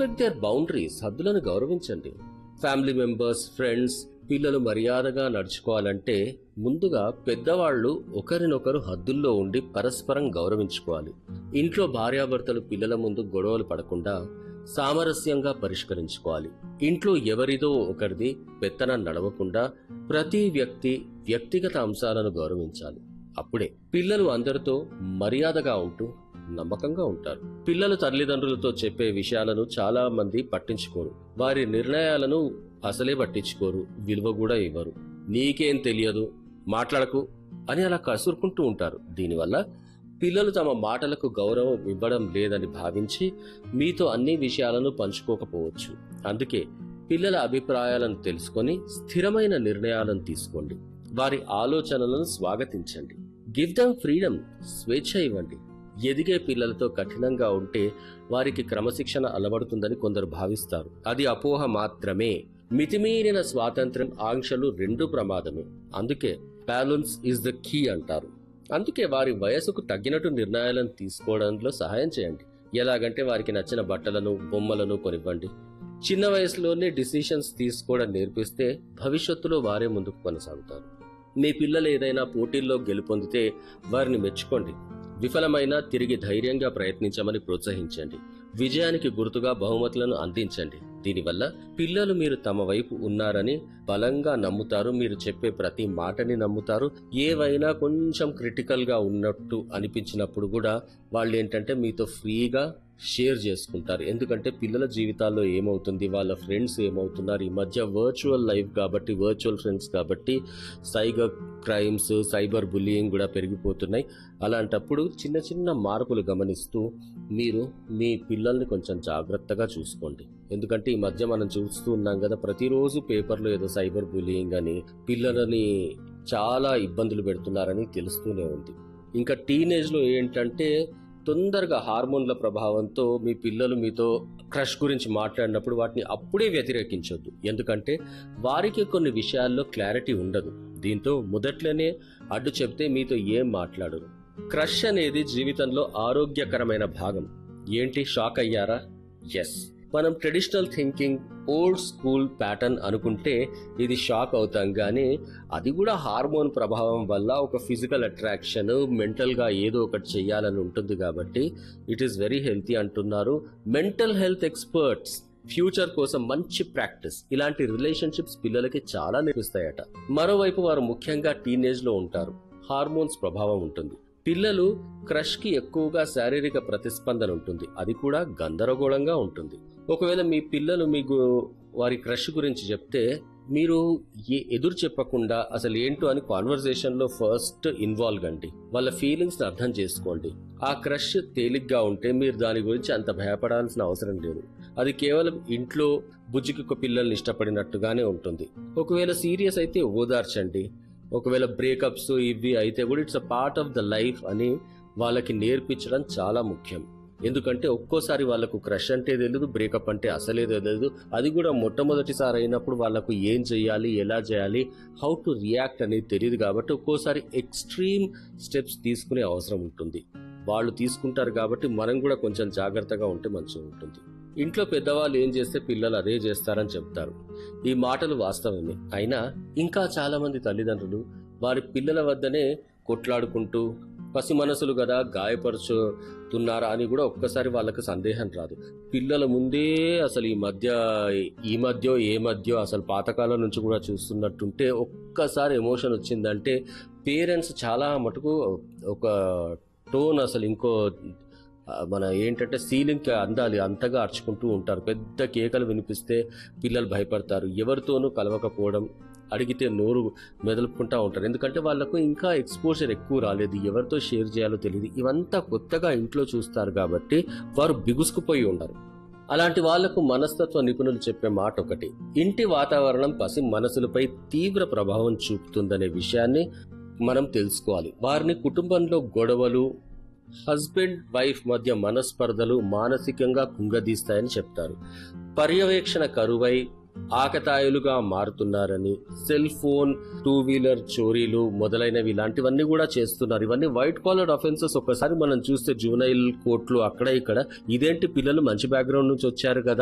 respect their boundaries హద్దులను గౌరవించండి family members friends పిల్లలు మర్యాదగా నడుచుకోవాలంటే ముందుగా పెద్దవాళ్ళు ఒకరినొకరు హద్దుల్లో ఉండి పరస్పరం గౌరవించుకోవాలి ఇంట్లో భార్యాభర్తలు పిల్లల ముందు గొడవలు పడకుండా సామరస్యంగా పరిష్కరించుకోవాలి ఇంట్లో ఎవరిదో ఒకరిది పెత్తనం నడవకుండా ప్రతి వ్యక్తి వ్యక్తిగత అంశాలను గౌరవించాలి అప్పుడే పిల్లలు అందరితో మర్యాదగా ఉంటూ నమ్మకంగా ఉంటారు పిల్లలు తల్లిదండ్రులతో చెప్పే విషయాలను చాలా మంది పట్టించుకోరు వారి నిర్ణయాలను అసలే పట్టించుకోరు విలువ కూడా ఇవ్వరు నీకేం తెలియదు మాట్లాడకు అని అలా కసురుకుంటూ ఉంటారు దీనివల్ల పిల్లలు తమ మాటలకు గౌరవం ఇవ్వడం లేదని భావించి మీతో అన్ని విషయాలను పంచుకోకపోవచ్చు అందుకే పిల్లల అభిప్రాయాలను తెలుసుకొని స్థిరమైన నిర్ణయాలను తీసుకోండి వారి ఆలోచనలను స్వాగతించండి గివ్ దమ్ ఫ్రీడమ్ స్వేచ్ఛ ఇవ్వండి ఎదిగే పిల్లలతో కఠినంగా ఉంటే వారికి క్రమశిక్షణ అలవడుతుందని కొందరు భావిస్తారు అది అపోహ మాత్రమే మితిమీరిన స్వాతంత్ర్యం ఆంక్షలు రెండు ప్రమాదమే అందుకే బ్యాలెన్స్ ఇస్ ద కీ అంటారు అందుకే వారి వయసుకు తగ్గినట్టు నిర్ణయాలను తీసుకోవడంలో సహాయం చేయండి ఎలాగంటే వారికి నచ్చిన బట్టలను బొమ్మలను కొనివ్వండి చిన్న వయసులోనే డిసిషన్స్ తీసుకోవడం నేర్పిస్తే భవిష్యత్తులో వారే ముందుకు కొనసాగుతారు మీ పిల్లలు ఏదైనా పోటీల్లో గెలుపొందితే వారిని మెచ్చుకోండి విఫలమైనా తిరిగి ధైర్యంగా ప్రయత్నించమని ప్రోత్సహించండి విజయానికి గుర్తుగా బహుమతులను అందించండి దీనివల్ల పిల్లలు మీరు తమ వైపు ఉన్నారని బలంగా నమ్ముతారు మీరు చెప్పే ప్రతి మాటని నమ్ముతారు ఏవైనా కొంచెం క్రిటికల్ గా ఉన్నట్టు అనిపించినప్పుడు కూడా వాళ్ళు ఏంటంటే మీతో ఫ్రీగా షేర్ చేసుకుంటారు ఎందుకంటే పిల్లల జీవితాల్లో ఏమవుతుంది వాళ్ళ ఫ్రెండ్స్ ఏమవుతున్నారు ఈ మధ్య వర్చువల్ లైఫ్ కాబట్టి వర్చువల్ ఫ్రెండ్స్ కాబట్టి సైబర్ క్రైమ్స్ సైబర్ బుల్లియింగ్ కూడా పెరిగిపోతున్నాయి అలాంటప్పుడు చిన్న చిన్న మార్పులు గమనిస్తూ మీరు మీ పిల్లల్ని కొంచెం జాగ్రత్తగా చూసుకోండి ఎందుకంటే ఈ మధ్య మనం చూస్తూ ఉన్నాం కదా ప్రతిరోజు పేపర్లో ఏదో సైబర్ బుల్లియింగ్ అని పిల్లలని చాలా ఇబ్బందులు పెడుతున్నారని తెలుస్తూనే ఉంది ఇంకా టీనేజ్లో ఏంటంటే తొందరగా హార్మోన్ల ప్రభావంతో మీ పిల్లలు మీతో క్రష్ గురించి మాట్లాడినప్పుడు వాటిని అప్పుడే వ్యతిరేకించొద్దు ఎందుకంటే వారికి కొన్ని విషయాల్లో క్లారిటీ ఉండదు దీంతో మొదట్లోనే అడ్డు చెప్తే మీతో ఏం మాట్లాడరు క్రష్ అనేది జీవితంలో ఆరోగ్యకరమైన భాగం ఏంటి షాక్ అయ్యారా ఎస్ మనం traditional thinking old school pattern అనుకుంటే ఇది షాక్ అవుతాం కానీ అది కూడా హార్మోన్ ప్రభావం వల్ల ఒక ఫిజికల్ అట్రాక్షన్ మెంటల్గా ఏదో ఒకటి చెయ్యాలని ఉంటుంది కాబట్టి ఇట్ ఈస్ వెరీ హెల్తీ అంటున్నారు మెంటల్ హెల్త్ ఎక్స్పర్ట్స్ ఫ్యూచర్ కోసం మంచి ప్రాక్టీస్ ఇలాంటి రిలేషన్షిప్స్ పిల్లలకి చాలా నేర్పిస్తాయట మరోవైపు వారు ముఖ్యంగా టీనేజ్ లో ఉంటారు హార్మోన్స్ ప్రభావం ఉంటుంది పిల్లలు క్రష్ కి ఎక్కువగా శారీరక ప్రతిస్పందన ఉంటుంది అది కూడా గందరగోళంగా ఉంటుంది ఒకవేళ మీ పిల్లలు మీకు వారి క్రష్ గురించి చెప్తే మీరు ఏ ఎదురు చెప్పకుండా అసలు ఏంటో అని కాన్వర్జేషన్ లో ఫస్ట్ ఇన్వాల్వ్ అండి వాళ్ళ ఫీలింగ్స్ ని అర్థం చేసుకోండి ఆ క్రష్ తేలిగ్గా ఉంటే మీరు దాని గురించి అంత భయపడాల్సిన అవసరం లేదు అది కేవలం ఇంట్లో బుజ్జికి పిల్లల్ని ఇష్టపడినట్టుగానే ఉంటుంది ఒకవేళ సీరియస్ అయితే ఓదార్చండి ఒకవేళ బ్రేకప్స్ ఇవి అయితే కూడా it's a part of the life అని వాళ్ళకి నేర్పించడం చాలా ముఖ్యం ఎందుకంటే ఒక్కోసారి వాళ్ళకు క్రష్ అంటే తెలియదు బ్రేకప్ అంటే అసలే తెలియదు అది కూడా మొట్టమొదటిసారి అయినప్పుడు వాళ్ళకు ఏం చేయాలి ఎలా చేయాలి హౌ టు రియాక్ట్ అనేది తెలియదు కాబట్టి ఒక్కోసారి ఎక్స్ట్రీమ్ స్టెప్స్ తీసుకునే అవసరం ఉంటుంది వాళ్ళు తీసుకుంటారు కాబట్టి మనం కూడా కొంచెం జాగ్రత్తగా ఉంటే మంచిగా ఉంటుంది ఇంట్లో పెద్దవాళ్ళు ఏం చేస్తే పిల్లలు అదే చేస్తారని చెప్తారు ఈ మాటలు వాస్తవమే అయినా ఇంకా చాలా మంది తల్లిదండ్రులు వారి పిల్లల వద్దనే కొట్లాడుకుంటూ పసి మనసులు కదా గాయపరుచుతున్నారా అని కూడా ఒక్కసారి వాళ్ళకి సందేహం రాదు పిల్లల ముందే అసలు ఈ మధ్య ఈ మధ్య ఏ మధ్య అసలు పాతకాలం నుంచి కూడా చూస్తున్నట్టుంటే ఒక్కసారి ఎమోషన్ వచ్చిందంటే పేరెంట్స్ చాలా మటుకు ఒక టోన్ అసలు ఇంకో ఆ, మన ఏంటంటే సీలింగ్కి అందాలి అంతగా అర్చుకుంటూ ఉంటారు పెద్ద కేకలు వినిపిస్తే పిల్లలు భయపడతారు ఎవరితోనూ కలవకపోవడం అడిగితే నోరు మెదలుకుంటా ఉంటారు ఎందుకంటే వాళ్ళకు ఇంకా ఎక్స్పోజర్ ఎక్కువ రాలేదు ఎవరితో షేర్ చేయాలో తెలియదు ఇవంతా కొత్తగా ఇంట్లో చూస్తారు కాబట్టి వారు బిగుసుకుపోయి ఉండరు అలాంటి వాళ్లకు మనస్తత్వ నిపుణులు చెప్పే మాట ఒకటి ఇంటి వాతావరణం పసి మనసులపై తీవ్ర ప్రభావం చూపుతుందనే విషయాన్ని మనం తెలుసుకోవాలి వారిని కుటుంబంలో గొడవలు హస్బెండ్ వైఫ్ మధ్య మనస్పర్ధలు మానసికంగా కుంగదీస్తాయని చెప్తారు పర్యవేక్షణ కరువై ఆకతాయిలుగా మారుతున్నారని సెల్ ఫోన్ టూ వీలర్ చోరీలు మొదలైనవి ఇలాంటివన్నీ కూడా చేస్తున్నారు ఇవన్నీ వైట్ కాలర్ అఫెన్సెస్ ఒకసారి మనం చూస్తే జూనైల్ కోర్టులు అక్కడ ఇక్కడ ఇదేంటి పిల్లలు మంచి బ్యాక్గ్రౌండ్ నుంచి వచ్చారు కదా